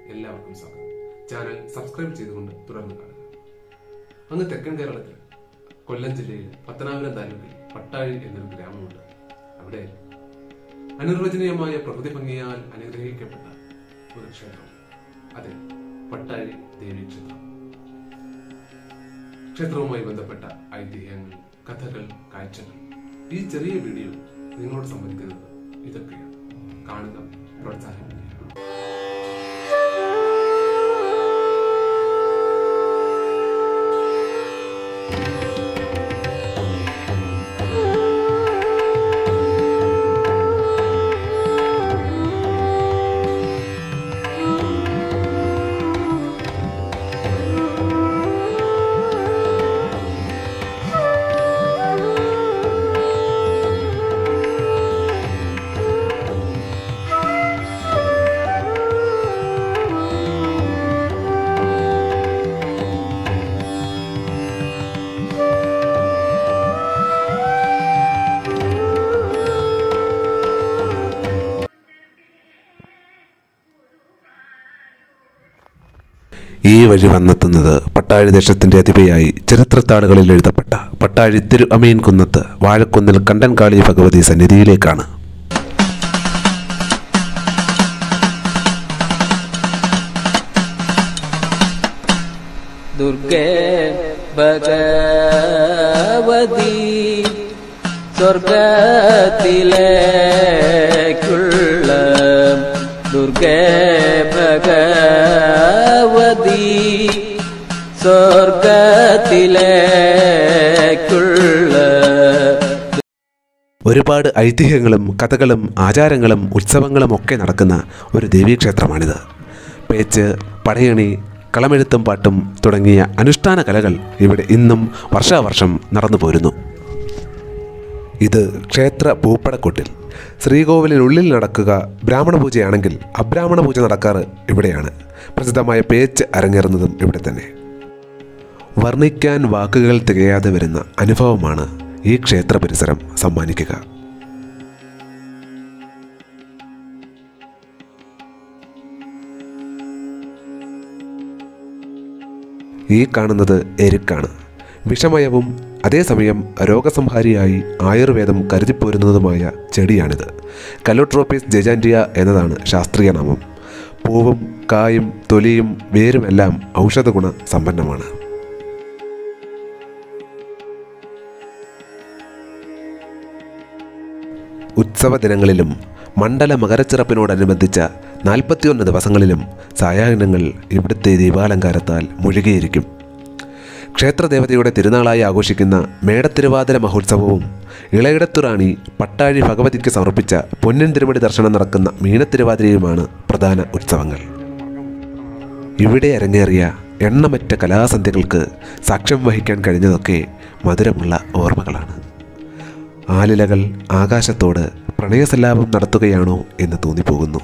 എല്ലാവർക്കും സ്വാഗതം channel subscribe ചെയ്തുകൊണ്ട് തുടർന്ന് കാണുക അങ്ങ് തെക്കൻ കേരളത്തിൽ കൊല്ലം ജില്ലയിൽ പത്തനാപുരം താലൂക്കിൽ പട്ടാഴി എന്നൊരു ഗ്രാമമുണ്ട് അവിടെ അനിർവചനീയമായ പ്രകൃതി ഭംഗിയാൽ അനുഗ്രഹിക്കപ്പെട്ട ഒരു ക്ഷേത്രം അതെ പട്ടാഴി ദേവി ക്ഷേത്രം ക്ഷേത്രവുമായി ബന്ധപ്പെട്ട ഐതിഹ്യങ്ങൾ കഥകൾ കാഴ്ചകൾ ഈ ചെറിയ വീഡിയോ നിങ്ങളോട് സംബന്ധിക്കുന്നത് ഇതൊക്കെയാണ് കാണുക പ്രോത്സാഹിപ്പിക്കുക ഈ വഴി വന്നെത്തുന്നത് പട്ടാഴി ദേശത്തിന്റെ അതിപയായി ചരിത്രത്താളുകളിൽ എഴുതപ്പെട്ട പട്ടാഴി തിരു അമീൻ കുന്നത്ത് വാഴക്കുന്നിൽ കണ്ടൻകാളി ഭഗവതി സന്നിധിയിലേക്കാണ് ദുർഗേ ഭഗവതി സ്വർഗത്തിലേക്കുള്ള ദുർഗേ ഭഗവതി സ്വർഗത്തിലേക്കുള്ള ഒരുപാട് ഐതിഹ്യങ്ങളും കഥകളും ആചാരങ്ങളും ഉത്സവങ്ങളും ഒക്കെ നടക്കുന്ന ഒരു ദേവീക്ഷേത്രമാണിത് പേച്ച് പടയണി കളമെഴുത്തും പാട്ടും തുടങ്ങിയ അനുഷ്ഠാന കലകൾ ഇവിടെ ഇന്നും വർഷാവർഷം നടന്നു പോരുന്നു ഇത് ക്ഷേത്ര പൂപ്പടക്കൊട്ടിൽ ശ്രീകോവിലിനുള്ളിൽ നടക്കുക ബ്രാഹ്മണ പൂജയാണെങ്കിൽ അബ്രാഹ്മണ പൂജ നടക്കാറ് ഇവിടെയാണ് പ്രസിദ്ധമായ പേച്ച് അരങ്ങേറുന്നതും ഇവിടെ തന്നെ വർണ്ണിക്കാൻ വാക്കുകൾ തികയാതെ വരുന്ന അനുഭവമാണ് ഈ ക്ഷേത്ര പരിസരം സമ്മാനിക്കുക ഈ കാണുന്നത് എരുക്കാണ് വിഷമയവും അതേസമയം രോഗസംഹാരിയായി ആയുർവേദം കരുതിപ്പോരുന്നതുമായ ചെടിയാണിത് കലോട്രോപ്പിസ് ജെജാൻഡിയ എന്നതാണ് ശാസ്ത്രീയ നാമം പൂവും കായും തൊലിയും വേരുമെല്ലാം ഔഷധഗുണ സമ്പന്നമാണ് ഉത്സവ ദിനങ്ങളിലും മണ്ഡല മകരച്ചിറപ്പിനോടനുബന്ധിച്ച നാൽപ്പത്തിയൊന്ന് ദിവസങ്ങളിലും സായാഹ്നങ്ങൾ ഇവിടുത്തെ ദീപാലങ്കാരത്താൽ മുഴുകിയിരിക്കും ക്ഷേത്രദേവതയുടെ തിരുനാളായി ആഘോഷിക്കുന്ന മേടത്തിരുവാതിര മഹോത്സവവും ഇളയിടത്തുറാണി പട്ടാഴി ഭഗവതിക്ക് സമർപ്പിച്ച പൊന്നിൻ തിരുമടി ദർശനം നടക്കുന്ന മീനത്തിരുവാതിരയുമാണ് പ്രധാന ഉത്സവങ്ങൾ ഇവിടെ അരങ്ങേറിയ എണ്ണമറ്റ കലാസന്ധ്യകൾക്ക് സാക്ഷ്യം വഹിക്കാൻ കഴിഞ്ഞതൊക്കെ മധുരമുള്ള ഓർമ്മകളാണ് ആലിലകൾ ആകാശത്തോട് പ്രണയസല്ലാപം നടത്തുകയാണോ എന്ന് തോന്നിപ്പോകുന്നു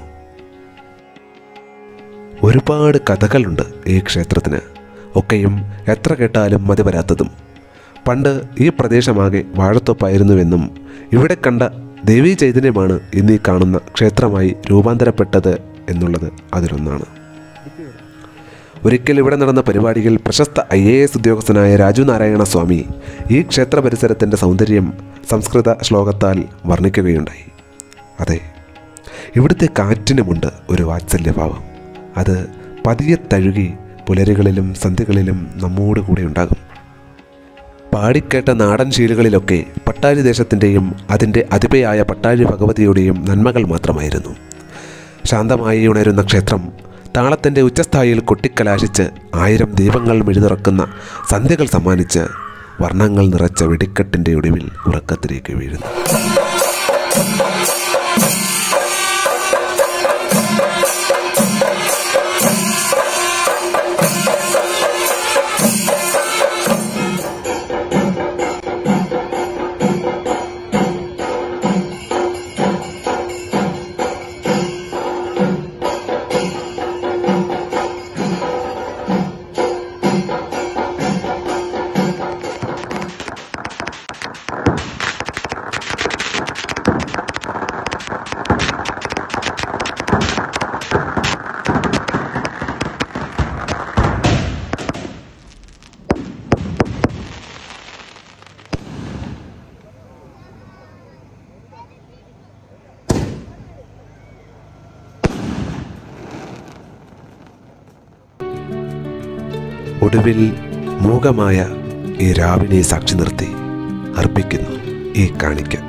ഒരുപാട് കഥകളുണ്ട് ഈ ക്ഷേത്രത്തിന് ഒക്കെയും എത്ര കേട്ടാലും മതി വരാത്തതും പണ്ട് ഈ പ്രദേശമാകെ വാഴത്തോപ്പായിരുന്നുവെന്നും ഇവിടെ കണ്ട ദേവീ ചൈതന്യമാണ് ഇന്നീ കാണുന്ന ക്ഷേത്രമായി രൂപാന്തരപ്പെട്ടത് എന്നുള്ളത് അതിലൊന്നാണ് ഒരിക്കൽ ഇവിടെ നടന്ന പരിപാടിയിൽ പ്രശസ്ത ഐ എ എസ് ഉദ്യോഗസ്ഥനായ രാജു നാരായണ സ്വാമി ഈ ക്ഷേത്ര പരിസരത്തിൻ്റെ സൗന്ദര്യം സംസ്കൃത ശ്ലോകത്താൽ വർണ്ണിക്കുകയുണ്ടായി അതെ ഇവിടുത്തെ കാറ്റിനുമുണ്ട് ഒരു വാത്സല്യഭാവം അത് പതിയെ തഴുകി പുലരുകളിലും സന്ധ്യകളിലും നമ്മോട് കൂടെ ഉണ്ടാകും പാടിക്കേട്ട നാടൻ ശീലുകളിലൊക്കെ പട്ടാഴി ദേശത്തിൻ്റെയും അതിൻ്റെ അതിപയായ പട്ടാഴി ഭഗവതിയുടെയും നന്മകൾ മാത്രമായിരുന്നു ശാന്തമായി ഉണരുന്ന ക്ഷേത്രം താളത്തിൻ്റെ ഉച്ചസ്ഥായിയിൽ കൊട്ടിക്കലാശിച്ച് ആയിരം ദീപങ്ങൾ മിഴുതുറക്കുന്ന സന്ധ്യകൾ സമ്മാനിച്ച് വർണ്ണങ്ങൾ നിറച്ച വെടിക്കെട്ടിൻ്റെ ഒടുവിൽ ഉറക്കത്തിലേക്ക് വീഴുന്നു ഒടുവിൽ മൂകമായ ഈ രാവിനെ സാക്ഷി നിർത്തി അർപ്പിക്കുന്നു ഈ കാണിക്ക